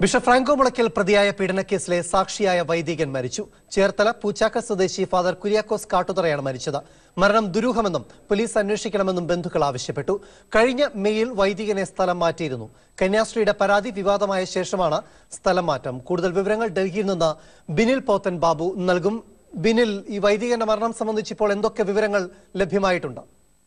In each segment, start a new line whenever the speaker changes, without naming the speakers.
Bishop Franco Mulakkal പ്രതിയായ പീഡനക്കേസിലെ സാക്ഷിയായ വൈദികൻ മരിച്ചു ചേർത്തല പൂച്ചാക്ക സ്വദേശി ഫാദർ കുര്യാക്കോസ് കാട്ടുതറയാണ് മരിച്ചത് മരണം ദുരൂഹമെന്നും പോലീസ് അന്വേഷിക്കണമെന്നും ബന്ധുക്കൾ ആവശ്യപ്പെട്ടു കഴിഞ്ഞ മെയ്യിൽ വൈദികനെ സ്ഥലം മാറ്റിയിരുന്നു കന്യാസ്ത്രീയുടെ പരാതി വിവാദമായ ശേഷമാണ് സ്ഥലം മാറ്റം കൂടുതൽ വിവരങ്ങൾ ഡൽഹിയിൽ നിന്ന് ബിനിൽ പോത്തൻ ബാബു നൽകും ബിനിൽ ഈ വൈദികന്റെ മരണം സംബന്ധിച്ച് ഇപ്പോൾ എന്തൊക്കെ വിവരങ്ങൾ ലഭ്യമായിട്ടുണ്ട്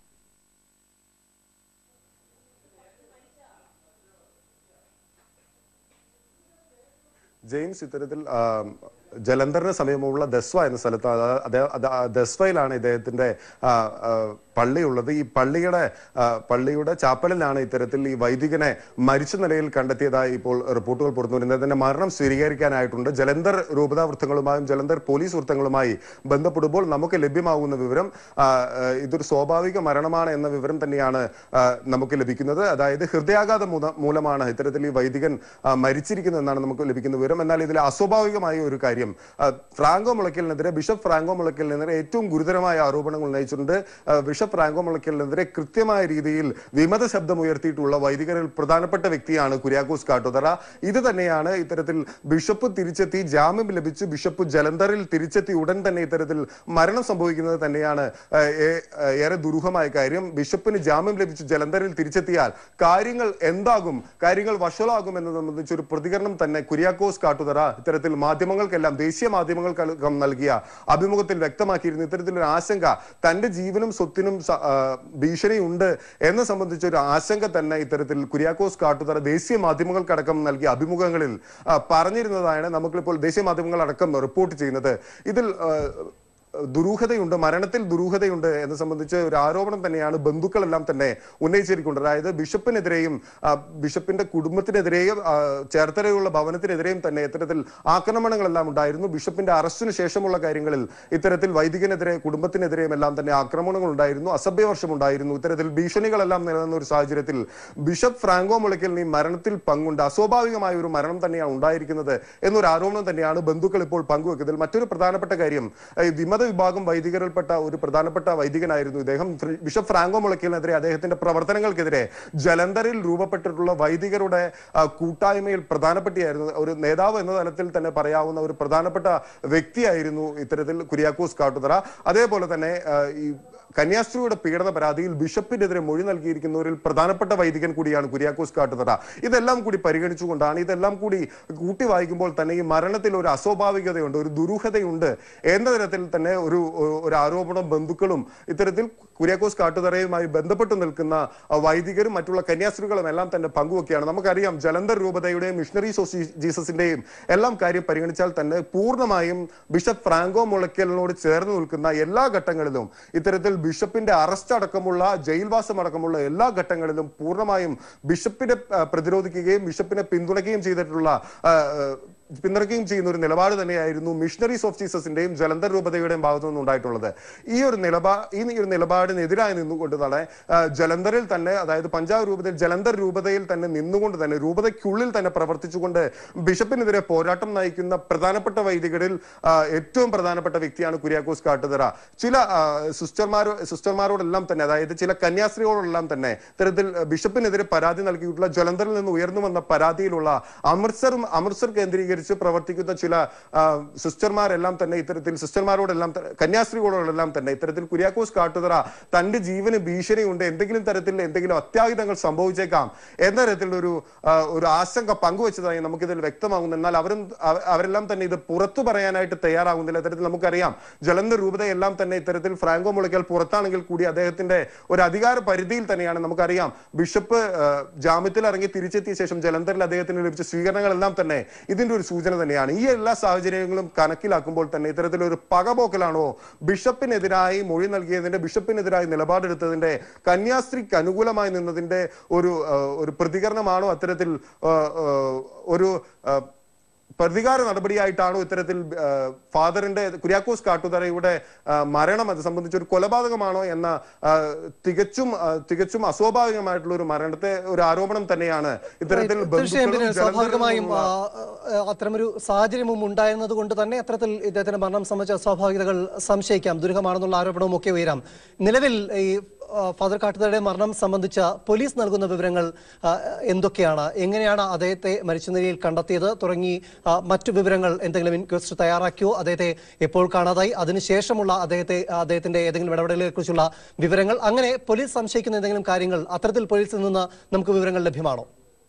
ജെയിംസ് ഇത്തരത്തിൽ ആ, ജലന്ധറിന് സമീപമുള്ള ദസ്വ എന്ന സ്ഥലത്ത് അതാ- അതെ- അത് ആ ദസ്വയിലാണ് ഇദ്ദേഹത്തിന്റെ ആ, ആ, പള്ളിയുള്ളത് ഈ പള്ളിയുടെ ആ, പള്ളിയുടെ ചാപ്പലിലാണ് ഇത്തരത്തിൽ ഈ വൈദികനെ മരിച്ച നിലയിൽ കണ്ടെത്തിയതായി ഇപ്പോൾ റിപ്പോർട്ടുകൾ പുറത്തു വരുന്നത് ഇതിന്റെ മരണം സ്ഥിരീകരിക്കാനായിട്ടുണ്ട് ജലന്ധർ രൂപതാ വൃത്തങ്ങളുമായും ജലന്ധർ പോലീസ് വൃത്തങ്ങളുമായി ബന്ധപ്പെടുമ്പോൾ നമുക്ക് ലഭ്യമാകുന്ന വിവരം ആ, ആ, ഇതൊരു സ്വാഭാവിക മരണമാണ് എന്ന വിവരം തന്നെയാണ് ആ, നമുക്ക് ലഭിക്കുന്നത് അതായത് ഹൃദയാഘാതം മൂല- മൂലമാണ് ഇത്തരത്തിൽ ഈ വൈദികൻ ആ, മരിച്ചിരിക്കുന്നത് എന്നാണ് നമുക്ക് ലഭിക്കുന്ന വിവരം എന്നാൽ ഇതിൽ അസ്വാഭാവികമായ ഒരു കാര്യം ആ, ഫ്രാങ്കോ മുളയ്ക്കലിനെതിരെ ബിഷപ്പ് ഫ്രാങ്കോ മുളയ്ക്കലിനെതിരെ ഏറ്റവും ഗുരുതരമായ ആരോപണങ്ങൾ ഉന്നയിച്ചിട്ടുണ്ട് ആ, ബിഷപ്പ് ഫ്രാങ്കോ മുളയ്ക്കലിനെതിരെ കൃത്യമായ രീതിയിൽ വിമത ശബ്ദം ഉയർത്തിയിട്ടുള്ള വൈദികരിൽ പ്രധാനപ്പെട്ട വ്യക്തിയാണ് കുര്യാക്കോസ് കാട്ടുതറ ഇത് തന്നെയാണ് ഇത്തരത്തിൽ ബിഷപ്പ് തിരിച്ചെത്തി ജാമ്യം ലഭിച്ച് ബിഷപ്പ് ജലന്ധറിൽ തിരിച്ചെത്തി ഉടൻ തന്നെ ഇത്തരത്തിൽ മരണം സംഭവിക്കുന്നത് തന്നെയാണ് ആ, ഏ- ആ, ഏറെ ദുരൂഹമായ കാര്യം ബിഷപ്പിന് ജാമ്യം ലഭിച്ച് ജലന്ധറിൽ തിരിച്ചെത്തിയാൽ കാര്യങ്ങൾ എന്താകും കാര്യങ്ങൾ വഷളാകും എന്നത് സംബന്ധിച്ച് ഒരു പ്രതികരണം തന്നെ കുര്യാക്കോസ് കാട്ടുതറ ഇത്തരത്തിൽ മാധ്യമങ്ങൾക്കെല്ലാം ദേശീയ മാധ്യമങ്ങൾക്കടക്കം നൽകിയ അഭിമുഖത്തിൽ വ്യക്തമാക്കിയിരുന്നു ഇത്തരത്തിലൊരു ആശങ്ക തന്റെ ജീവനും സ്വത്തിനും സ- ആ, ഭീഷണിയുണ്ട് എന്ന് സംബന്ധിച്ച ഒരു ആശങ്ക തന്നെ ഇത്തരത്തിൽ കുര്യാക്കോസ് കാട്ടുതറ ദേശീയ മാധ്യമങ്ങൾക്കടക്കം നൽകിയ അഭിമുഖങ്ങളിൽ ആ, പറഞ്ഞിരുന്നതാണ് നമുക്കിപ്പോൾ ദേശീയ മാധ്യമങ്ങളടക്കം റിപ്പോർട്ട് ചെയ്യുന്നത് ഇതിൽ ആ, ദുരൂഹതയുണ്ട് മരണത്തിൽ ദുരൂഹതയുണ്ട് എന്ന് സംബന്ധിച്ച് ഒരു ആരോപണം തന്നെയാണ് ബന്ധുക്കളെല്ലാം തന്നെ ഉന്നയിച്ചിരിക്കുന്നത് അതായത് ബിഷപ്പിനെതിരെയും ആ, ബിഷപ്പിന്റെ കുടുംബത്തിനെതിരെയും ആ, ചേർത്തലയുള്ള ഭവനത്തിനെതിരെയും തന്നെ ഇത്തരത്തിൽ ആക്രമണങ്ങളെല്ലാം ഉണ്ടായിരുന്നു ബിഷപ്പിന്റെ അറസ്റ്റിന് ശേഷമുള്ള കാര്യങ്ങളിൽ ഇത്തരത്തിൽ വൈദികനെതിരെ കുടുംബത്തിനെതിരെയും എല്ലാം തന്നെ ആക്രമണങ്ങൾ ഉണ്ടായിരുന്നു അസഭ്യവർഷം ഉണ്ടായിരുന്നു ഇത്തരത്തിൽ ഭീഷണികളെല്ലാം നിലനിന്ന ഒരു സാഹചര്യത്തിൽ ബിഷപ്പ് ഫ്രാങ്കോ മുളയ്ക്കലിന് ഈ മരണത്തിൽ പങ്കുണ്ട് അസ്വാഭാവികമായ ഒരു മരണം തന്നെയാണ് ഉണ്ടായിരിക്കുന്നത് എന്നൊരു ആരോപണം തന്നെയാണ് ബന്ധുക്കൾ ഇപ്പോൾ പങ്കുവെക്കുന്നതിൽ മറ്റൊരു പ്രധാനപ്പെട്ട കാര്യം ഈ വിമത വിഭാഗം വൈദികരിൽപ്പെട്ട ഒരു പ്രധാനപ്പെട്ട വൈദികനായിരുന്നു ഇദ്ദേഹം ഫ്ര- ബിഷപ്പ് ഫ്രാങ്കോ മുളയ്ക്കലിനെതിരെ അദ്ദേഹത്തിന്റെ പ്രവർത്തനങ്ങൾക്കെതിരെ ജലന്ധറിൽ രൂപപ്പെട്ടിട്ടുള്ള വൈദികരുടെ ആ, കൂട്ടായ്മയിൽ പ്രധാനപ്പെട്ടിയായിരുന്നു ഒരു നേതാവ് എന്ന തലത്തിൽ തന്നെ പറയാവുന്ന ഒരു പ്രധാനപ്പെട്ട വ്യക്തിയായിരുന്നു ഇത്തരത്തിൽ കുര്യാക്കോസ് കാട്ടുതറ അതേപോലെ തന്നെ ആ, ഈ കന്യാസ്ത്രീയുടെ പീഡന പരാതിയിൽ ബിഷപ്പിനെതിരെ മൊഴി നൽകിയിരിക്കുന്നവരിൽ പ്രധാനപ്പെട്ട വൈദികൻ കൂടിയാണ് കുര്യാക്കോസ് കാട്ടുതറ ഇതെല്ലാം കൂടി പരിഗണിച്ചുകൊണ്ടാണ് ഇതെല്ലാം കൂടി കൂട്ടി വായിക്കുമ്പോൾ തന്നെ ഈ മരണത്തിൽ ഒരു അസ്വാഭാവികതയുണ്ട് ഒരു ദുരൂഹതയുണ്ട് എന്ന തരത്തിൽ തന്നെ ഒരു ഒരു ആരോപണം ബന്ധുക്കളും ഇത്തരത്തിൽ കുര്യാക്കോസ് കാട്ടുതറയുമായി ബന്ധപ്പെട്ട് നിൽക്കുന്ന ആ, വൈദികരും മറ്റുള്ള കന്യാസ്ത്രീകളും എല്ലാം തന്നെ പങ്കുവെക്കുകയാണ് നമുക്കറിയാം ജലന്ധർ രൂപതയുടെയും മിഷണറീസ് ഓഫ് ജീ- ജീസസിന്റെയും എല്ലാം കാര്യം പരിഗണിച്ചാൽ തന്നെ പൂർണ്ണമായും ബിഷപ്പ് ഫ്രാങ്കോ മുളയ്ക്കലിനോട് ചേർന്ന് നിൽക്കുന്ന എല്ലാ ഘട്ടങ്ങളിലും ഇത്തരത്തിൽ ബിഷപ്പിന്റെ അറസ്റ്റ് അടക്കമുള്ള ജയിൽവാസം അടക്കമുള്ള എല്ലാ ഘട്ടങ്ങളിലും പൂർണ്ണമായും ബിഷപ്പിനെ ആ, പ്രതിരോധിക്കുകയും ബിഷപ്പിനെ പിന്തുണയ്ക്കുകയും ചെയ്തിട്ടുള്ള ആ, ആ, പിന്തുണയ്ക്കുകയും ചെയ്യുന്ന ഒരു നിലപാട് തന്നെയായിരുന്നു മിഷണറീസ് ഓഫ് ജീസസിന്റെയും ജലന്ധർ രൂപതയുടെയും ഭാഗത്തു നിന്ന് ഉണ്ടായിട്ടുള്ളത് ഈ ഒരു നിലപാ ഈ ഒരു നിലപാടിനെതിരായി നിന്നുകൊണ്ട് തന്നെ ആ, ജലന്ധറിൽ തന്നെ അതായത് പഞ്ചാബ് രൂപതയിൽ ജലന്ധർ രൂപതയിൽ തന്നെ നിന്നുകൊണ്ട് തന്നെ രൂപതയ്ക്കുള്ളിൽ തന്നെ പ്രവർത്തിച്ചുകൊണ്ട് ബിഷപ്പിനെതിരെ പോരാട്ടം നയിക്കുന്ന പ്രധാനപ്പെട്ട വൈദികരിൽ ആ, ഏറ്റവും പ്രധാനപ്പെട്ട വ്യക്തിയാണ് കുര്യാക്കോസ് കാട്ടുതറ ചില ആ, സിസ്റ്റർമാരോ സിസ്റ്റർമാരോടെല്ലാം തന്നെ അതായത് ചില കന്യാസ്ത്രീകളോടെല്ലാം തന്നെ ഇത്തരത്തിൽ ബിഷപ്പിനെതിരെ പരാതി നൽകിയിട്ടുള്ള ജലന്ധറിൽ നിന്ന് ഉയർന്നു വന്ന പരാതിയിലുള്ള അമൃത്സറും അമൃത്സർ കേന്ദ്രീകരിച്ച് പ്രവർത്തിക്കുന്ന ചില ആ, സിസ്റ്റർമാരെല്ലാം തന്നെ ഇത്തരത്തിൽ സിസ്റ്റർമാരോടെല്ലാം ത- കന്യാസ്ത്രീകളോടെല്ലാം തന്നെ ഇത്തരത്തിൽ കുര്യാക്കോസ് കാട്ടുതറ തന്റെ ജീവന് ഭീഷണിയുണ്ട് എന്തെങ്കിലും തരത്തിൽ എന്തെങ്കിലും അത്യാഹിതങ്ങൾ സംഭവിച്ചേക്കാം എന്ന തരത്തിലൊരു ആ, ഒരു ആശങ്ക പങ്കുവച്ചതായി നമുക്കിതിൽ വ്യക്തമാകുന്നു എന്നാൽ അവരും അവ- അവരെല്ലാം തന്നെ ഇത് പുറത്തു പറയാനായിട്ട് തയ്യാറാകുന്നില്ല ഇത്തരത്തിൽ നമുക്കറിയാം ജലന്ധർ രൂപതയെല്ലാം തന്നെ ഇത്തരത്തിൽ ഫ്രാങ്കോ മുളയ്ക്കൽ പുറത്താണെങ്കിൽ കൂടി അദ്ദേഹത്തിന്റെ ഒരു അധികാര പരിധിയിൽ തന്നെയാണ് നമുക്കറിയാം ബിഷപ്പ് ആ, ജാമ്യത്തിൽ ഇറങ്ങി തിരിച്ചെത്തിയ ശേഷം ജലന്ധറിൽ അദ്ദേഹത്തിന് ലഭിച്ച സ്വീകരണങ്ങളെല്ലാം തന്നെ ഇതിന്റെ ഒരു സൂചന തന്നെയാണ് ഈ എല്ലാ സാഹചര്യങ്ങളും കണക്കിലാക്കുമ്പോൾ തന്നെ ഇത്തരത്തിലൊരു പകപോക്കലാണോ ബിഷപ്പിനെതിരായി മൊഴി നൽകിയതിന്റെ ബിഷപ്പിനെതിരായി നിലപാടെടുത്തതിന്റെ കന്യാസ്ത്രീക്ക് അനുകൂലമായി നിന്നതിന്റെ ഒരു ആ, ഒരു പ്രതികരണമാണോ അത്തരത്തിൽ ആ, ആ, ഒരു ആ, പ്രതികാര നടപടിയായിട്ടാണോ ഇത്തരത്തിൽ ആ, ഫാദറിന്റെ കുര്യാക്കോസ് കാട്ടുതറയുടെ ആ, മരണം അത് സംബന്ധിച്ച് ഒരു കൊലപാതകമാണോ എന്ന ആ, തികച്ചും ആ, തികച്ചും അസ്വാഭാവികമായിട്ടുള്ള ഒരു മരണത്തെ ഒരു ആരോപണം തന്നെയാണ് ഇത്തരത്തിൽ
തീർച്ചയായും
ബന്ധുക്കളും
പിന്നെ
ജലന്ധറിൽ
സ്വാഭാവികമായും
നിന്നുള്ള-
ആ, ആ, അത്തരമൊരു സാഹചര്യവും ഉണ്ടായിരുന്നത് കൊണ്ട് തന്നെ അത്തരത്തിൽ ഇദ്ദേഹത്തിന്റെ മരണം സംബന്ധിച്ച അസ്വാഭാവികതകൾ സംശയിക്കാം ദുരൂഹമാണെന്നുള്ള ആരോപണവും ഒക്കെ ഉയരാം നിലവിൽ ഈ ആ, ഫാദർ കാട്ടുതയുടെ മരണം സംബന്ധിച്ച പോലീസ് നൽകുന്ന വിവരങ്ങൾ ആ, എന്തൊക്കെയാണ് എങ്ങനെയാണ് അദ്ദേഹത്തെ മരിച്ച നിലയിൽ കണ്ടെത്തിയത് തുടങ്ങി ആ, മറ്റു വിവരങ്ങൾ എന്തെങ്കിലും ഇൻക്വസ്റ്റ് തയ്യാറാക്കിയോ അദ്ദേഹത്തെ എപ്പോൾ കാണാതായി അതിനുശേഷമുള്ള അദ്ദേഹത്തെ അദ്ദേഹത്തിന്റെ ഏതെങ്കിലും ഇടപെടലുകളെ കുറിച്ചുള്ള വിവരങ്ങൾ അങ്ങനെ പോലീസ് സംശയിക്കുന്ന എന്തെങ്കിലും കാര്യങ്ങൾ അത്തരത്തിൽ പോലീസിൽ നിന്ന് നമുക്ക് വിവരങ്ങൾ ലഭ്യമാണോ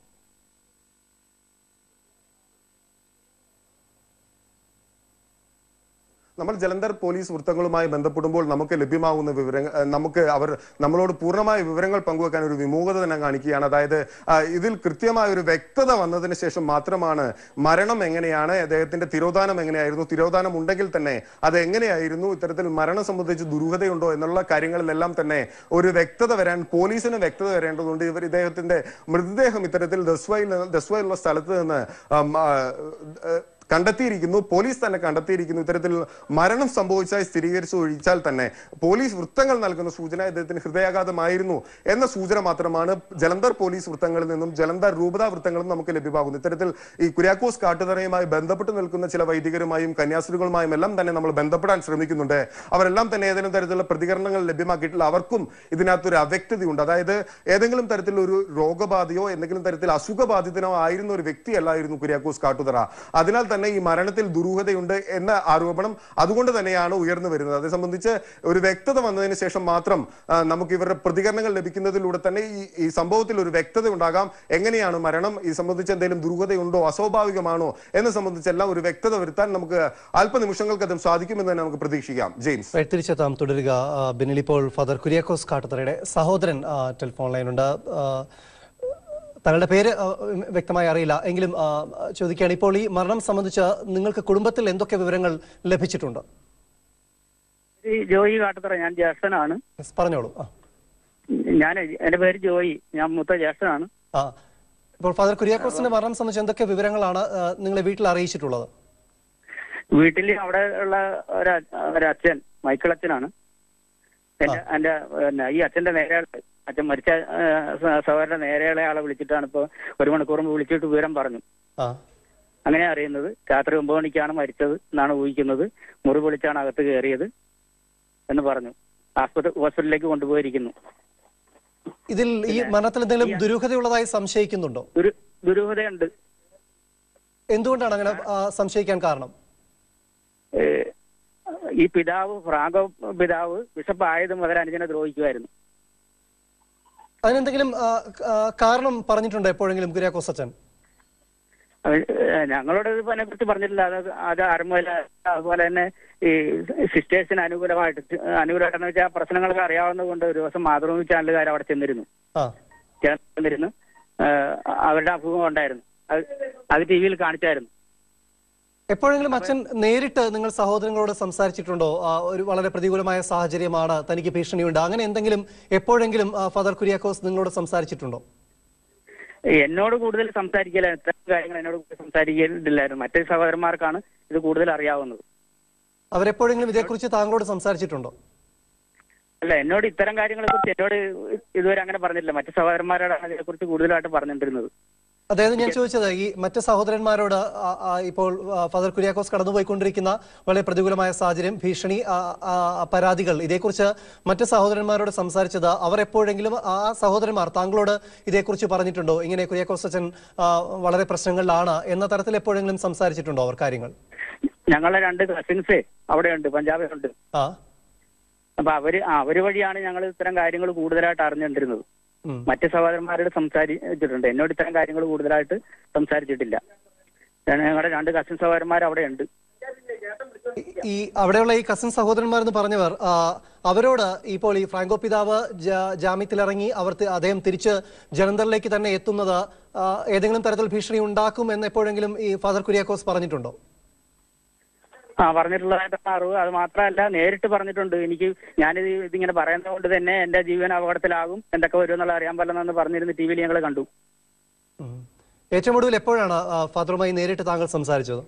നമ്മൾ ജലന്ധർ പോലീസ് വൃത്തങ്ങളുമായി ബന്ധപ്പെടുമ്പോൾ നമുക്ക് ലഭ്യമാകുന്ന വിവരങ്ങൾ ഏഹ് നമുക്ക് അവർ നമ്മളോട് പൂർണ്ണമായ വിവരങ്ങൾ പങ്കുവെക്കാൻ ഒരു വിമുഖത തന്നെ കാണിക്കുകയാണ് അതായത് ആ, ഇതിൽ കൃത്യമായ ഒരു വ്യക്തത വന്നതിന് ശേഷം മാത്രമാണ് മരണം എങ്ങനെയാണ് അദ്ദേഹത്തിന്റെ തിരോധാനം എങ്ങനെയായിരുന്നു തിരോധാനം ഉണ്ടെങ്കിൽ തന്നെ അത് എങ്ങനെയായിരുന്നു ഇത്തരത്തിൽ മരണം സംബന്ധിച്ച് ദുരൂഹതയുണ്ടോ എന്നുള്ള കാര്യങ്ങളിലെല്ലാം തന്നെ ഒരു വ്യക്തത വരാൻ പോലീസിന് വ്യക്തത വരേണ്ടതുണ്ട് ഇവർ ഇദ്ദേഹത്തിന്റെ മൃതദേഹം ഇത്തരത്തിൽ ദസ്വയിൽ ദസ്വയിലുള്ള സ്ഥലത്ത് നിന്ന് ആം, ആ, ഏഹ്, കണ്ടെത്തിയിരിക്കുന്നു പോലീസ് തന്നെ കണ്ടെത്തിയിരിക്കുന്നു ഇത്തരത്തിൽ മരണം സംഭവിച്ചായി സ്ഥിരീകരിച്ചു ഒഴിച്ചാൽ തന്നെ പോലീസ് വൃത്തങ്ങൾ നൽകുന്ന സൂചന ഇദ്ദേഹത്തിന് ഹൃദയാഘാതമായിരുന്നു എന്ന സൂചന മാത്രമാണ് ജലന്ധർ പോലീസ് വൃത്തങ്ങളിൽ നിന്നും ജലന്ധർ രൂപത വൃത്തങ്ങളും നമുക്ക് ലഭ്യമാകുന്നു ഇത്തരത്തിൽ ഈ കുര്യാക്കോസ് കാട്ടുതറയുമായി ബന്ധപ്പെട്ട് നിൽക്കുന്ന ചില വൈദികരുമായും കന്യാസ്ത്രീകളുമായും എല്ലാം തന്നെ നമ്മൾ ബന്ധപ്പെടാൻ ശ്രമിക്കുന്നുണ്ട് അവരെല്ലാം തന്നെ ഏതെങ്കിലും തരത്തിലുള്ള പ്രതികരണങ്ങൾ ലഭ്യമാക്കിയിട്ടില്ല അവർക്കും ഇതിനകത്തൊരു അവ്യക്തതയുണ്ട് അതായത് ഏതെങ്കിലും തരത്തിലുള്ള ഒരു രോഗബാധയോ എന്തെങ്കിലും തരത്തിൽ അസുഖബാധിതനോ ആയിരുന്ന ഒരു വ്യക്തിയല്ലായിരുന്നു കുര്യാക്കോസ് കാട്ടുതറ അതിനാൽ തന്നെ ഈ മരണത്തിൽ ദുരൂഹതയുണ്ട് എന്ന ആരോപണം അതുകൊണ്ട് തന്നെയാണ് ഉയർന്നു വരുന്നത് അതേ സംബന്ധിച്ച് ഒരു വ്യക്തത വന്നതിന് ശേഷം മാത്രം ആ, നമുക്ക് ഇവരുടെ പ്രതികരണങ്ങൾ ലഭിക്കുന്നതിലൂടെ തന്നെ ഈ ഈ സംഭവത്തിൽ ഒരു വ്യക്തത ഉണ്ടാകാം എങ്ങനെയാണ് മരണം ഈ സംബന്ധിച്ച് എന്തെങ്കിലും ദുരൂഹതയുണ്ടോ അസ്വാഭാവികമാണോ എന്നെ സംബന്ധിച്ചെല്ലാം ഒരു വ്യക്തത വരുത്താൻ നമുക്ക് അല്പനിമിഷങ്ങൾക്കതും സാധിക്കുമെന്ന് തന്നെ നമുക്ക് പ്രതീക്ഷിക്കാം ജെയിംസ്
റൈറ്റ് തിരിച്ചെത്താം തുടരുക ആ, ബിനിൽ ഇപ്പോൾ ഫാദർ കുര്യാക്കോസ് കാട്ടുതറയുടെ സഹോദരൻ ആ, ടെലിഫോൺ ലൈനുണ്ട് ആ, താങ്കളുടെ പേര് ആ, വ്യക്തമായി അറിയില്ല എങ്കിലും ആ, ചോദിക്കുകയാണ് ഇപ്പോൾ ഈ മരണം സംബന്ധിച്ച് നിങ്ങൾക്ക് കുടുംബത്തിൽ എന്തൊക്കെ വിവരങ്ങൾ ലഭിച്ചിട്ടുണ്ട്
ഈ ജോയി കാട്ടുതറ ഞാൻ ജ്യേഷ്ഠനാണ്
Yes, പറഞ്ഞോളൂ ആ
ഞാൻ എന്റെ പേര് ജോയി ഞാൻ മൂത്ത ജ്യേഷ്ഠനാണ്
ആ ഇപ്പോൾ ഫാദർ കുര്യാക്കോസിന്റെ മരണം സംബന്ധിച്ച് എന്തൊക്കെ വിവരങ്ങളാണ് ആ, നിങ്ങളെ വീട്ടിൽ അറിയിച്ചിട്ടുള്ളത്
വീട്ടിൽ അവിടെ ഉള്ള ഒരു ഒരു അച്ഛൻ മൈക്കിൾ അച്ഛനാണ് എന്റെ എന്റെ പിന്നെ ഈ അച്ഛന്റെ നേരെ അച്ഛൻ മരിച്ച ആ, സ- സഹോദരന്റെ നേരെയുള്ള ആളെ വിളിച്ചിട്ടാണ് ഇപ്പൊ ഒരു മണിക്കൂർ മുമ്പ് വിളിച്ചിട്ട് വിവരം പറഞ്ഞു
ആ
അങ്ങനെ അറിയുന്നത് രാത്രി ഒമ്പത് മണിക്കാണ് മരിച്ചത് എന്നാണ് ഊഹിക്കുന്നത് മുറി പൊളിച്ചാണ് അകത്ത് കയറിയത് എന്ന് പറഞ്ഞു ആസ്പത്രി ഹോസ്പിറ്റലിലേക്ക് കൊണ്ടുപോയിരിക്കുന്നു
ഇതിൽ ഈ മരണത്തിൽ എന്തെങ്കിലും ദുരൂഹതയുള്ളതായി സംശയിക്കുന്നുണ്ടോ
ഒരു ദുരൂഹതയുണ്ട്
എന്തുകൊണ്ടാണ് അങ്ങനെ ആ, സംശയിക്കാൻ കാരണം
ഏഹ് ഈ പിതാവ് ഫ്രാങ്കോ പിതാവ് ബിഷപ്പ് ആയത് മുതൽ അനുജനെ ദ്രോഹിക്കുമായിരുന്നു
അതിനെന്തെങ്കിലും ആ, ആ, കാരണം പറഞ്ഞിട്ടുണ്ടോ എപ്പോഴെങ്കിലും കുര്യാക്കോസ് അച്ഛൻ
അത് ഏഹ് ഞങ്ങളോട് ഇതിനെ കുറിച്ച് പറഞ്ഞിട്ടില്ല അത് അത് ആരംഭമില്ല അതുപോലെ തന്നെ ഈ സിസ്റ്റേഴ്സിന് അനുകൂലമായിട്ട് അനുകൂലമായിട്ടെന്ന് വെച്ചാൽ പ്രശ്നങ്ങളൊക്കെ അറിയാവുന്നത് കൊണ്ട് ഒരു ദിവസം മാതൃഭൂമി ചാനലുകാർ അവിടെ ചെന്നിരുന്നു
ആ
ചെന്നിരുന്നു ഏഹ് അവരുടെ അഭിമുഖം ഉണ്ടായിരുന്നു അത് അത് ടി വിയിൽ കാണിച്ചായിരുന്നു
എപ്പോഴെങ്കിലും അച്ഛൻ നേരിട്ട് നിങ്ങൾ സഹോദരങ്ങളോട് സംസാരിച്ചിട്ടുണ്ടോ ആ, ഒരു വളരെ പ്രതികൂലമായ സാഹചര്യമാണ് തനിക്ക് ഭീഷണിയുണ്ട് അങ്ങനെ എന്തെങ്കിലും എപ്പോഴെങ്കിലും ആ, ഫാദർ കുര്യാക്കോസ് നിങ്ങളോട് സംസാരിച്ചിട്ടുണ്ടോ
എന്നോട് കൂടുതൽ സംസാരിക്കില്ല ഇത്തരം കാര്യങ്ങൾ എന്നോട് കൂടുതൽ സംസാരിക്കില്ലായിരുന്നു മറ്റു സഹോദരന്മാർക്കാണ് ഇത് കൂടുതൽ അറിയാവുന്നത്
അവരെപ്പോഴെങ്കിലും ഇതേക്കുറിച്ച് താങ്കളോട് സംസാരിച്ചിട്ടുണ്ടോ
അല്ല എന്നോട് ഇത്തരം കാര്യങ്ങളെ കുറിച്ച് എന്നോട് ഇതുവരെ അങ്ങനെ പറഞ്ഞിട്ടില്ല മറ്റു സഹോദരന്മാരോട് അതിനെ കുറിച്ച് കൂടുതലായിട്ട് പറഞ്ഞിട്ടിരുന്നത്
അതായത് ഞാൻ ചോദിച്ചത് ഈ മറ്റ് സഹോദരന്മാരോട് ആ, ആ, ഇപ്പോൾ ആ, ഫാദർ കുര്യാക്കോസ് കടന്നുപോയിക്കൊണ്ടിരിക്കുന്ന വളരെ പ്രതികൂലമായ സാഹചര്യം ഭീഷണി ആ, ആ, പരാതികൾ ഇതേക്കുറിച്ച് മറ്റ് സഹോദരന്മാരോട് സംസാരിച്ചത് അവർ എപ്പോഴെങ്കിലും ആ സഹോദരന്മാർ താങ്കളോട് ഇതേക്കുറിച്ച് പറഞ്ഞിട്ടുണ്ടോ ഇങ്ങനെ കുര്യാക്കോസ് അച്ഛൻ ആ, വളരെ പ്രശ്നങ്ങളിലാണ് എന്ന തരത്തിൽ എപ്പോഴെങ്കിലും സംസാരിച്ചിട്ടുണ്ടോ അവർ കാര്യങ്ങൾ
ഞങ്ങളെ രണ്ട് കസിൻസ് അവിടെയുണ്ട് പഞ്ചാബിലുണ്ട്
ആ
അപ്പൊ അവര് ആ, അവര് വഴിയാണ് ഞങ്ങൾ ഇത്തരം കാര്യങ്ങൾ കൂടുതലായിട്ട് അറിഞ്ഞുകൊണ്ടിരുന്നത്
ഉം.
മറ്റ് സഹോദരന്മാരോട് സംസാരിച്ചിട്ടുണ്ട് എന്നോട് ഇത്തരം കാര്യങ്ങൾ കൂടുതലായിട്ട് സംസാരിച്ചിട്ടില്ല ഞാൻ- ഞങ്ങളുടെ രണ്ട് കസിൻ സഹോദരന്മാർ അവിടെയുണ്ട്
ഈ അവിടെയുള്ള ഈ കസിൻ സഹോദരന്മാർ എന്ന് പറഞ്ഞവർ ആ, അവരോട് ഇപ്പോൾ ഈ ഫ്രാങ്കോ പിതാവ് ജാ- ജാമ്യത്തിലിറങ്ങി അവർ തി- അദ്ദേഹം തിരിച്ച് ജലന്ധറിലേക്ക് തന്നെ എത്തുന്നത് ആ, ഏതെങ്കിലും തരത്തിൽ ഭീഷണി ഉണ്ടാക്കും എന്ന് എപ്പോഴെങ്കിലും ഈ ഫാദർ കുര്യാക്കോസ് പറഞ്ഞിട്ടുണ്ടോ
ആ പറഞ്ഞിട്ടുള്ളതായിട്ടാണ് അറിവ് അത് മാത്രമല്ല നേരിട്ട് പറഞ്ഞിട്ടുണ്ട് എനിക്ക് ഞാനിത് ഇതിങ്ങനെ പറയുന്നത് കൊണ്ട് തന്നെ എന്റെ ജീവൻ അപകടത്തിലാകും എന്തൊക്കെ വരും എന്നുള്ള അറിയാൻ പറ്റില്ലെന്ന് പറഞ്ഞിരുന്ന് ടി വിയിൽ ഞങ്ങൾ കണ്ടു
ഉം. ഏറ്റവും ഒടുവിൽ എപ്പോഴാണ് ആ, ഫാദറുമായി നേരിട്ട് താങ്കൾ സംസാരിച്ചത്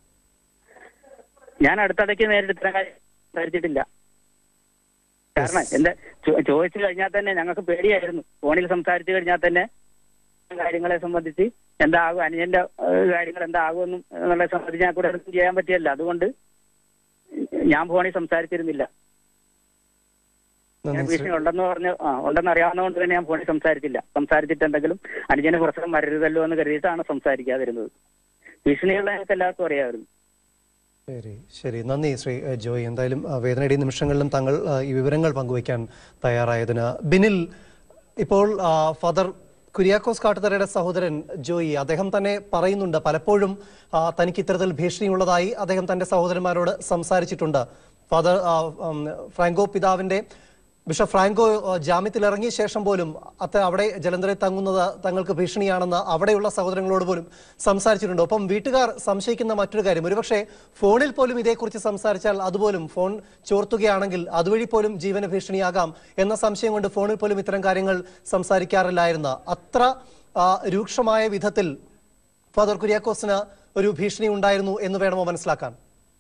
ഞാൻ അടുത്തിടയ്ക്ക് നേരിട്ട് ഇത്തരം കാര്യം സംസാരിച്ചിട്ടില്ല കാരണം എന്താ ചോ- ചോദിച്ചു കഴിഞ്ഞാൽ തന്നെ ഞങ്ങൾക്ക് പേടിയായിരുന്നു ഫോണിൽ സംസാരിച്ചു കഴിഞ്ഞാൽ തന്നെ കാര്യങ്ങളെ സംബന്ധിച്ച് എന്താകും അനുജന്റെ ഏഹ്, കാര്യങ്ങൾ എന്താകുമെന്നും എന്നുള്ളതെ സംബന്ധിച്ച് ഞാൻ കൂടെ ഒന്നും ചെയ്യാൻ പറ്റിയല്ല അതുകൊണ്ട് ഞാൻ ഫോണിൽ സംസാരിച്ചിരുന്നില്ല
നന്ദി ശ്രീ
ഭീഷണി ഉണ്ടെന്ന് പറഞ്ഞു ആ ഉണ്ടെന്ന് അറിയാവുന്നതുകൊണ്ട് തന്നെ ഞാൻ ഫോണിൽ സംസാരിച്ചില്ല സംസാരിച്ചിട്ട് എന്തെങ്കിലും അനുജന് പ്രശ്നം വരരുതല്ലോ എന്ന് കരുതിയിട്ടാണ് സംസാരിക്കാതിരുന്നത് ഭീഷണിയുള്ള ഞങ്ങൾക്ക് എല്ലാവർക്കും അറിയാമായിരുന്നു
ശരി ശരി നന്ദി ശ്രീ എ, ജോയ് എന്തായാലും ആ, വേദനയുടെ ഈ നിമിഷങ്ങളിലും താങ്കൾ ആ, ഈ വിവരങ്ങൾ പങ്കുവയ്ക്കാൻ തയ്യാറായതിന് ബിനിൽ ഇപ്പോൾ ആ, ഫാദർ കുര്യാക്കോസ് കാട്ടുതറയുടെ സഹോദരൻ ജോയി അദ്ദേഹം തന്നെ പറയുന്നുണ്ട് പലപ്പോഴും ആ, തനിക്ക് ഇത്തരത്തിൽ ഭീഷണിയുള്ളതായി അദ്ദേഹം തന്റെ സഹോദരന്മാരോട് സംസാരിച്ചിട്ടുണ്ട് ഫാദർ ആ, ഉം, ഫ്രാങ്കോ പിതാവിന്റെ ബിഷപ്പ് ഫ്രാങ്കോ ആ, ജാമ്യത്തിൽ ഇറങ്ങിയ ശേഷം പോലും അത്ത അവിടെ ജലന്ധറിൽ തങ്ങുന്നത് തങ്ങൾക്ക് ഭീഷണിയാണെന്ന് അവിടെയുള്ള സഹോദരങ്ങളോട് പോലും സംസാരിച്ചിട്ടുണ്ട് ഒപ്പം വീട്ടുകാർ സംശയിക്കുന്ന മറ്റൊരു കാര്യം ഒരുപക്ഷെ ഫോണിൽ പോലും ഇതേക്കുറിച്ച് സംസാരിച്ചാൽ അതുപോലും ഫോൺ ചോർത്തുകയാണെങ്കിൽ അതുവഴി പോലും ജീവന ഭീഷണിയാകാം എന്ന സംശയം കൊണ്ട് ഫോണിൽ പോലും ഇത്തരം കാര്യങ്ങൾ സംസാരിക്കാറില്ലായിരുന്നു അത്ര ആ, രൂക്ഷമായ വിധത്തിൽ ഫാദർ കുര്യാക്കോസിന് ഒരു ഭീഷണി ഉണ്ടായിരുന്നു എന്ന് വേണമോ മനസ്സിലാക്കാൻ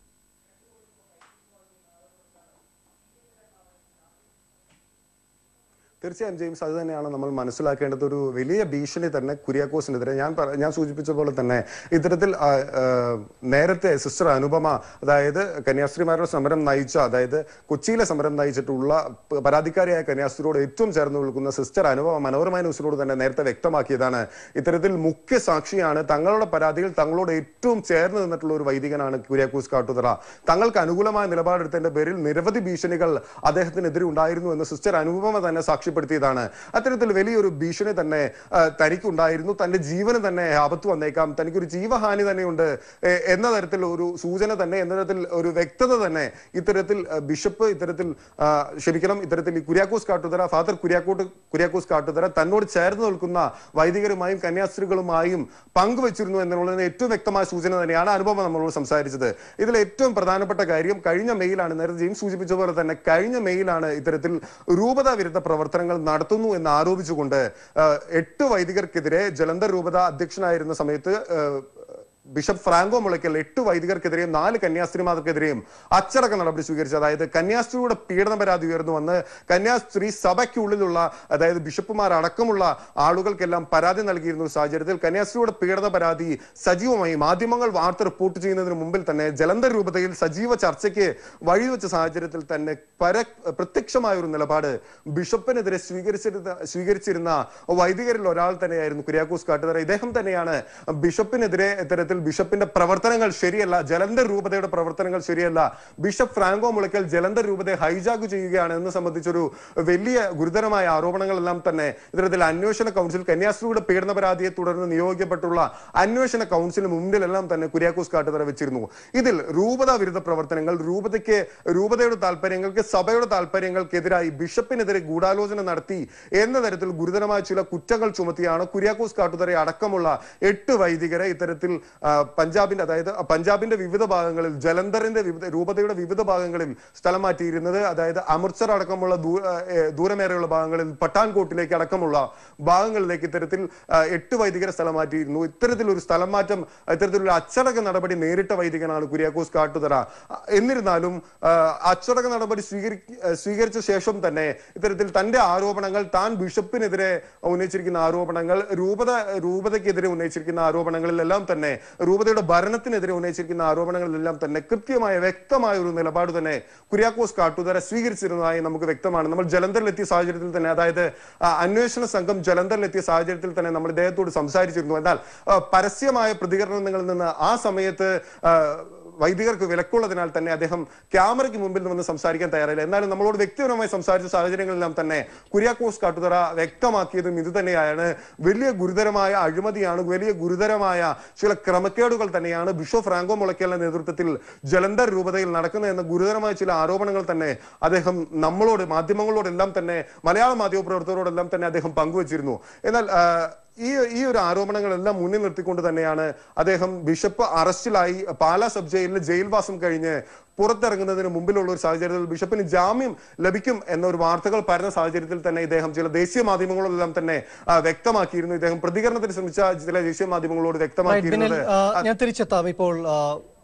തീർച്ചയായും ജെയിംസ് അത് തന്നെയാണ് നമ്മൾ മനസ്സിലാക്കേണ്ടത് ഒരു വലിയ ഭീഷണി തന്നെ കുര്യാക്കോസിനെതിരെ ഞാൻ പറ- ഞാൻ സൂചിപ്പിച്ച പോലെ തന്നെ ഇത്തരത്തിൽ ആ, ആ, നേരത്തെ സിസ്റ്റർ അനുപമ അതായത് കന്യാസ്ത്രീമാരുടെ സമരം നയിച്ച അതായത് കൊച്ചിയിലെ സമരം നയിച്ചിട്ടുള്ള പ- പരാതിക്കാരിയായ കന്യാസ്ത്രീയോട് ഏറ്റവും ചേർന്ന് നിൽക്കുന്ന സിസ്റ്റർ അനുപമ മനോരമ ന്യൂസിനോട് തന്നെ നേരത്തെ വ്യക്തമാക്കിയതാണ് ഇത്തരത്തിൽ മുഖ്യ സാക്ഷിയാണ് തങ്ങളുടെ പരാതിയിൽ തങ്ങളോട് ഏറ്റവും ചേർന്ന് നിന്നിട്ടുള്ള ഒരു വൈദികനാണ് കുര്യാക്കോസ് കാട്ടുതറ തങ്ങൾക്ക് അനുകൂലമായ നിലപാടെടുത്തതിന്റെ പേരിൽ നിരവധി ഭീഷണികൾ അദ്ദേഹത്തിനെതിരെ ഉണ്ടായിരുന്നു എന്ന് സിസ്റ്റർ അനുപമ തന്നെ സാക്ഷ്യപ്പെടുത്തിയതാണ് അത്തരത്തിൽ വലിയൊരു ഭീഷണി തന്നെ ആ, തനിക്കുണ്ടായിരുന്നു തന്റെ ജീവന് തന്നെ ആപത്ത് വന്നേക്കാം തനിക്കൊരു ജീവഹാനി തന്നെയുണ്ട് എ, എന്ന തരത്തിൽ ഒരു സൂചന തന്നെ എന്ന തരത്തിൽ ഒരു വ്യക്തത തന്നെ ഇത്തരത്തിൽ ആ, ബിഷപ്പ് ഇത്തരത്തിൽ ആ, ക്ഷമിക്കണം ഇത്തരത്തിൽ ഈ കുര്യാക്കോസ് കാട്ടുതറ ഫാദർ കുര്യാക്കോട്ട് കുര്യാക്കോസ് കാട്ടുതറ തന്നോട് ചേർന്ന് നിൽക്കുന്ന വൈദികരുമായും കന്യാസ്ത്രീകളുമായും പങ്കുവച്ചിരുന്നു എന്നുള്ളതിന് ഏറ്റവും വ്യക്തമായ സൂചന തന്നെയാണ് അനുഭവം നമ്മളോട് സംസാരിച്ചത് ഇതിൽ ഏറ്റവും പ്രധാനപ്പെട്ട കാര്യം കഴിഞ്ഞ മെയിലാണ് നേരത്തെ ജെയിംസ് സൂചിപ്പിച്ച പോലെ തന്നെ കഴിഞ്ഞ മെയിലാണ് ഇത്തരത്തിൽ രൂപത വിരുദ്ധ പ്രവർത്തനങ്ങൾ നടത്തുന്നു എന്ന് ആരോപിച്ചുകൊണ്ട് ആ, എട്ട് വൈദികർക്കെതിരെ ജലന്ധർ രൂപത അധ്യക്ഷനായിരുന്ന സമയത്ത് ആ, ബിഷപ്പ് ഫ്രാങ്കോ മുളയ്ക്കൽ എട്ട് വൈദികർക്കെതിരെയും നാല് കന്യാസ്ത്രീമാർക്കെതിരെയും അച്ചടക്ക നടപടി സ്വീകരിച്ചു അതായത് കന്യാസ്ത്രീയുടെ പീഡന പരാതി ഉയർന്നു വന്ന് കന്യാസ്ത്രീ സഭയ്ക്കുള്ളിലുള്ള അതായത് ബിഷപ്പുമാർ അടക്കമുള്ള ആളുകൾക്കെല്ലാം പരാതി നൽകിയിരുന്ന ഒരു സാഹചര്യത്തിൽ കന്യാസ്ത്രീയുടെ പീഡന പരാതി സജീവമായി മാധ്യമങ്ങൾ വാർത്ത റിപ്പോർട്ട് ചെയ്യുന്നതിന് മുമ്പിൽ തന്നെ ജലന്ധർ രൂപതയിൽ സജീവ ചർച്ചയ്ക്ക് വഴിവെച്ച സാഹചര്യത്തിൽ തന്നെ പര പ്രത്യക്ഷമായ ഒരു നിലപാട് ബിഷപ്പിനെതിരെ സ്വീകരിച്ചിരുന്ന സ്വീകരിച്ചിരുന്ന വൈദികരിൽ ഒരാൾ തന്നെയായിരുന്നു കുര്യാക്കോസ് കാട്ടുതറ ഇദ്ദേഹം തന്നെയാണ് ബിഷപ്പിനെതിരെ ഇത്തരത്തിൽ ബിഷപ്പിന്റെ പ്രവർത്തനങ്ങൾ ശരിയല്ല ജലന്ധർ രൂപതയുടെ പ്രവർത്തനങ്ങൾ ശരിയല്ല ബിഷപ്പ് ഫ്രാങ്കോ മുളയ്ക്കൽ ജലന്ധർ രൂപതയെ ഹൈജാക്ക് ചെയ്യുകയാണ് എന്ന് സംബന്ധിച്ചൊരു വലിയ ഗുരുതരമായ ആരോപണങ്ങളെല്ലാം തന്നെ ഇത്തരത്തിൽ അന്വേഷണ കൗൺസിൽ കന്യാസ്ത്രീയുടെ പീഡന പരാതിയെ തുടർന്ന് നിയോഗിക്കപ്പെട്ടുള്ള അന്വേഷണ കൗൺസിലിന് മുമ്പിലെല്ലാം തന്നെ കുര്യാക്കോസ് കാട്ടുതറ വെച്ചിരുന്നു ഇതിൽ രൂപത വിരുദ്ധ പ്രവർത്തനങ്ങൾ രൂപതയ്ക്ക് രൂപതയുടെ താല്പര്യങ്ങൾക്ക് സഭയുടെ താല്പര്യങ്ങൾക്കെതിരായി ബിഷപ്പിനെതിരെ ഗൂഢാലോചന നടത്തി എന്ന തരത്തിൽ ഗുരുതരമായ ചില കുറ്റങ്ങൾ ചുമത്തിയാണ് കുര്യാക്കോസ് കാട്ടുതറ അടക്കമുള്ള എട്ട് വൈദികരെ ഇത്തരത്തിൽ ആ, പഞ്ചാബിന്റെ അതായത് പഞ്ചാബിന്റെ വിവിധ ഭാഗങ്ങളിൽ ജലന്ധറിന്റെ വിവിധ രൂപതയുടെ വിവിധ ഭാഗങ്ങളിൽ സ്ഥലം മാറ്റിയിരുന്നത് അതായത് അമൃത്സർ അടക്കമുള്ള ദൂ- ആ, ഏ, ദൂരമേറെയുള്ള ഭാഗങ്ങളിൽ പട്ടാൻകോട്ടിലേക്ക് അടക്കമുള്ള ഭാഗങ്ങളിലേക്ക് ഇത്തരത്തിൽ ആ, എട്ട് വൈദികരെ സ്ഥലം മാറ്റിയിരുന്നു ഇത്തരത്തിലൊരു സ്ഥലം മാറ്റം ഇത്തരത്തിലൊരു അച്ചടക്ക നടപടി നേരിട്ട വൈദികനാണ് കുര്യാക്കോസ് കാട്ടുതറ ആ, എന്നിരുന്നാലും ആ, അച്ചടക്ക നടപടി സ്വീകരി ആ, സ്വീകരിച്ച ശേഷം തന്നെ ഇത്തരത്തിൽ തന്റെ ആരോപണങ്ങൾ താൻ ബിഷപ്പിനെതിരെ ഉന്നയിച്ചിരിക്കുന്ന ആരോപണങ്ങൾ രൂപത രൂപതയ്ക്കെതിരെ ഉന്നയിച്ചിരിക്കുന്ന ആരോപണങ്ങളിലെല്ലാം തന്നെ രൂപതയുടെ ഭരണത്തിനെതിരെ ഉന്നയിച്ചിരിക്കുന്ന ആരോപണങ്ങളിലെല്ലാം തന്നെ കൃത്യമായ വ്യക്തമായ ഒരു നിലപാട് തന്നെ കുര്യാക്കോസ് കാട്ടുതര സ്വീകരിച്ചിരുന്നതായി നമുക്ക് വ്യക്തമാണ് നമ്മൾ ജലന്ധറിലെത്തിയ സാഹചര്യത്തിൽ തന്നെ അതായത് ആ, അന്വേഷണ സംഘം ജലന്ധറിലെത്തിയ സാഹചര്യത്തിൽ തന്നെ നമ്മൾ ഇദ്ദേഹത്തോട് സംസാരിച്ചിരുന്നു എന്നാൽ ആ, പരസ്യമായ പ്രതികരണങ്ങളിൽ നിന്ന് ആ സമയത്ത് ആ, വൈദികർക്ക് വിലക്കുള്ളതിനാൽ തന്നെ അദ്ദേഹം ക്യാമറയ്ക്ക് മുമ്പിൽ നിന്ന് സംസാരിക്കാൻ തയ്യാറില്ല എന്നാലും നമ്മളോട് വ്യക്തിപരമായി സംസാരിച്ച സാഹചര്യങ്ങളെല്ലാം തന്നെ കുര്യാക്കോസ് കാട്ടുതറ വ്യക്തമാക്കിയതും ഇത് തന്നെയാണ് വലിയ ഗുരുതരമായ അഴിമതിയാണ് വലിയ ഗുരുതരമായ ചില ക്രമക്കേടുകൾ തന്നെയാണ് ബിഷോ ഫ്രാങ്കോ മുളയ്ക്കലിന്റെ നേതൃത്വത്തിൽ ജലന്ധർ രൂപതയിൽ നടക്കുന്ന എന്ന ഗുരുതരമായ ചില ആരോപണങ്ങൾ തന്നെ അദ്ദേഹം നമ്മളോട് മാധ്യമങ്ങളോടെല്ലാം തന്നെ മലയാള മാധ്യമ പ്രവർത്തകരോടെല്ലാം തന്നെ അദ്ദേഹം പങ്കുവച്ചിരുന്നു എന്നാൽ ആ, ഈ ഈ ഒരു ആരോപണങ്ങളെല്ലാം മുന്നിൽ നിർത്തിക്കൊണ്ട് തന്നെയാണ് അദ്ദേഹം ബിഷപ്പ് അറസ്റ്റിലായി പാലാ സബ് ജയിലിൽ ജയിൽവാസം കഴിഞ്ഞ് പുറത്തിറങ്ങുന്നതിന് മുമ്പിലുള്ള ഒരു സാഹചര്യത്തിൽ ബിഷപ്പിന് ജാമ്യം ലഭിക്കും എന്നൊരു വാർത്തകൾ പരന്ന സാഹചര്യത്തിൽ തന്നെ ഇദ്ദേഹം ചില ദേശീയ മാധ്യമങ്ങളോടെല്ലാം തന്നെ ആ, വ്യക്തമാക്കിയിരുന്നു ഇദ്ദേഹം പ്രതികരണത്തിന് ശ്രമിച്ച ചില ദേശീയ മാധ്യമങ്ങളോട്
ബിനിൽ
വ്യക്തമാക്കിയിരുന്നത്
ആ, ഞാൻ തിരിച്ചെത്താം ഇപ്പോൾ ആ,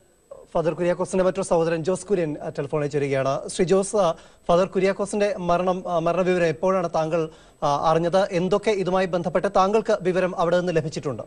ഫാദർ കുര്യാക്കോസിന്റെ മറ്റൊരു സഹോദരൻ ജോസ് കുര്യൻ ആ, ടെലിഫോണിൽ ചേരുകയാണ് ശ്രീ ജോസ് ആ, ഫാദർ കുര്യാക്കോസിന്റെ മരണം ആ, മരണവിവരം എപ്പോഴാണ് താങ്കൾ ആ, അറിഞ്ഞത് എന്തൊക്കെ ഇതുമായി ബന്ധപ്പെട്ട് താങ്കൾക്ക് വിവരം അവിടെ നിന്ന് ലഭിച്ചിട്ടുണ്ട്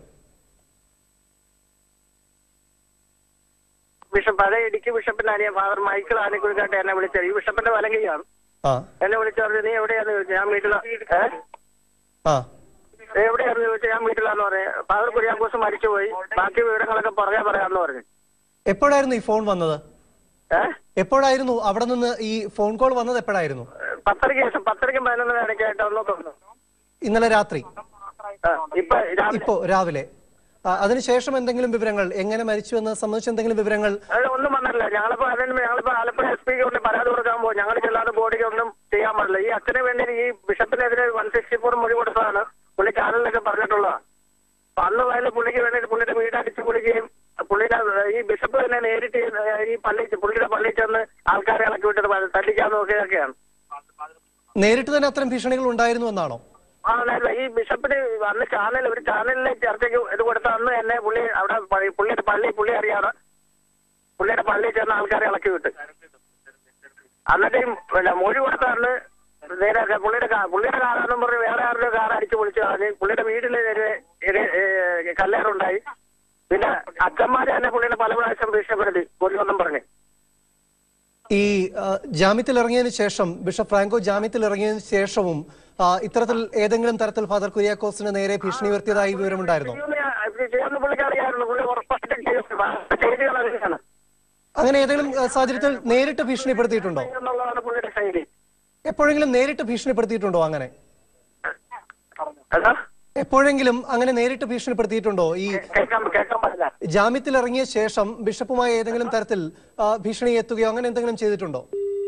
ബിഷപ്പ് പഴയ ഇടുക്കി ബിഷപ്പിന്റെ അനിയ ഫാദർ മൈക്കിൾ ആനക്കുഴിക്കാട്ട് എന്നെ വിളിച്ചത് ഈ ബിഷപ്പിന്റെ വലങ്കയാണ്
ആ
എന്നെ വിളിച്ചു പറഞ്ഞു നീ എവിടെയാന്ന് ചോദിച്ചു ഞാൻ വീട്ടിലാ ഏ
ആ
നീ എവിടെയാന്ന് ചോദിച്ചു ഞാൻ വീട്ടിലാന്ന് പറഞ്ഞു ഫാദർ കുര്യാക്കോസ് മരിച്ചുപോയി ബാക്കി വിവരങ്ങളൊക്കെ പുറകെ പറയാന്ന് പറഞ്ഞു
എപ്പോഴായിരുന്നു ഈ ഫോൺ വന്നത്
ഏ
എപ്പോഴായിരുന്നു അവിടെ നിന്ന് ഈ ഫോൺ കോൾ വന്നത് എപ്പോഴായിരുന്നു
പത്തരയ്ക്ക് ശേഷം പത്തരയ്ക്കും പതിനൊന്നിനും ഇടയ്ക്കായിട്ട് ഒന്ന് തോന്നുന്നു
ഇന്നലെ രാത്രി
ആ, ഇപ്പൊ രാവിലെ
ഇപ്പോ രാവിലെ ആ, അതിനുശേഷം എന്തെങ്കിലും വിവരങ്ങൾ എങ്ങനെ മരിച്ചു എന്ന് സംബന്ധിച്ച് എന്തെങ്കിലും വിവരങ്ങൾ
അത് ഒന്നും വന്നിട്ടില്ല ഞങ്ങളിപ്പോ അതിന് ഞങ്ങളിപ്പോ ആലപ്പുഴ എസ് പിക്ക് കൊണ്ട് പരാതി കൊടുക്കാൻ പോകും ഞങ്ങൾ ചെല്ലാതെ ബോഡിക്ക് ഒന്നും ചെയ്യാൻ പാടില്ല ഈ അച്ഛന് വേണ്ടി ഈ ബിഷപ്പിനെതിരെ വൺ സിക്സ്റ്റി ഫോർ മൊഴി കൊടുത്തതാണ് പുള്ളി ചാനലിലൊക്കെ പറഞ്ഞിട്ടുള്ളതാണ് അപ്പൊ അന്ന് വയലിൽ പുള്ളിക്ക് വേണ്ടി പുള്ളിയുടെ വീട് അടിച്ചു പൊളിക്കുകയും പുള്ളിയുടെ ഈ ബിഷപ്പ് തന്നെ നേരിട്ട് ഈ പള്ളി പുള്ളിയുടെ പള്ളിയിൽ ചെന്ന് ആൾക്കാരെ ഇളക്കി വിട്ടിട്ട് തല്ലിക്കാൻ നോക്കിയതൊക്കെയാണ്
നേരിട്ട് തന്നെ അത്തരം ഭീഷണികൾ ഉണ്ടായിരുന്നു എന്നാണോ
ആ അല്ല ഈ ബിഷപ്പിന് അന്ന് ചാനൽ ഒരു ചാനലിലെ ചർച്ചയ്ക്ക് ഇത് കൊടുത്ത അന്ന് എന്നെ പുള്ളി അവിടെ പള്ളി- പുള്ളിയുടെ പള്ളി പുള്ളി അറിയാതെ പുള്ളിയുടെ പള്ളിയിൽ ചെന്ന ആൾക്കാരെ ഇളക്കി വിട്ട് എന്നിട്ട് ഈ പിന്നെ മൊഴി കൊടുത്ത അന്ന് നേരെ പുള്ളിയുടെ കാ- പുള്ളിയുടെ കാറാണെന്നും പറഞ്ഞ് വേറെ ആരുടെ കാർ അടിച്ചു പൊളിച്ചു കളഞ്ഞ് പുള്ളിയുടെ വീട്ടിൽ ഒരു ഒരു, ഏ, കല്ലേറുണ്ടായി പിന്നെ അച്ഛന്മാരെ തന്നെ പുള്ളിയുടെ പല പ്രാവശ്യം ഭീഷണിപ്പെടുത്തി കൊല്ലുമെന്നും പറഞ്ഞ്
ഈ ആ, ജാമ്യത്തിൽ ഇറങ്ങിയതിനു ശേഷം ബിഷപ്പ് ഫ്രാങ്കോ ജാമ്യത്തിൽ ഇറങ്ങിയതിനു ശേഷവും ആ, ഇത്തരത്തിൽ ഏതെങ്കിലും തരത്തിൽ ഫാദർ കുര്യാക്കോസിന് നേരെ ഭീഷണി ഉയർത്തിയതായി വിവരമുണ്ടായിരുന്നു
ചെയ്യുമെന്ന് ഞാൻ- ഇത് ചെയ്യുമെന്ന് പുള്ളിക്ക് അറിയാമായിരുന്നു പുള്ളി ഉറപ്പായിട്ടും ചെയ്യും ചെയ്തികൾ അറിയാണ്
അങ്ങനെ ഏതെങ്കിലും ആ, സാഹചര്യത്തിൽ നേരിട്ട് ഭീഷണിപ്പെടുത്തിയിട്ടുണ്ടോ
എന്നുള്ളതാണ് പുള്ളിയുടെ ശൈലി
എപ്പോഴെങ്കിലും നേരിട്ട് ഭീഷണിപ്പെടുത്തിയിട്ടുണ്ടോ അങ്ങനെ
എന്താ
എപ്പോഴെങ്കിലും അങ്ങനെ നേരിട്ട് ഭീഷണിപ്പെടുത്തിയിട്ടുണ്ടോ ഈ
കേൾക്കാൻ കേൾക്കാൻ പറ്റില്ല
ജാമ്യത്തിൽ ഇറങ്ങിയ ശേഷം ബിഷപ്പുമായി ഏതെങ്കിലും തരത്തിൽ ആ, ഭീഷണി എത്തുകയോ അങ്ങനെ എന്തെങ്കിലും ചെയ്തിട്ടുണ്ടോ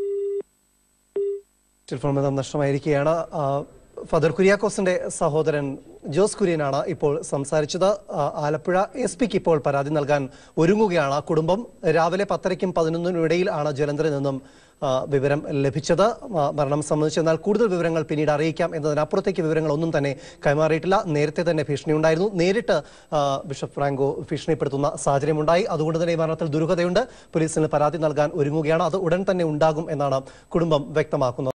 ടെലിഫോൺ ബന്ധം നഷ്ടമായിരിക്കുകയാണ് ആ, ഫാദർ കുര്യാക്കോസിന്റെ സഹോദരൻ ജോസ് കുര്യനാണ് ഇപ്പോൾ സംസാരിച്ചത് ആ, ആലപ്പുഴ എസ് പിക്ക് ഇപ്പോൾ പരാതി നൽകാൻ ഒരുങ്ങുകയാണ് കുടുംബം രാവിലെ പത്തരയ്ക്കും പതിനൊന്നിനും ഇടയിൽ ആണ് ജലന്ധറിൽ നിന്നും ആ, വിവരം ലഭിച്ചത് ആ, മരണം സംബന്ധിച്ച് എന്നാൽ കൂടുതൽ വിവരങ്ങൾ പിന്നീട് അറിയിക്കാം എന്നതിനപ്പുറത്തേക്ക് വിവരങ്ങൾ ഒന്നും തന്നെ കൈമാറിയിട്ടില്ല നേരത്തെ തന്നെ ഭീഷണി ഉണ്ടായിരുന്നു നേരിട്ട് ആ, ബിഷപ്പ് ഫ്രാങ്കോ ഭീഷണിപ്പെടുത്തുന്ന സാഹചര്യമുണ്ടായി അതുകൊണ്ട് തന്നെ ഈ മരണത്തിൽ ദുരൂഹതയുണ്ട് പോലീസിന് പരാതി നൽകാൻ ഒരുങ്ങുകയാണ് അത് ഉടൻ തന്നെ ഉണ്ടാകും എന്നാണ് കുടുംബം വ്യക്തമാക്കുന്നത്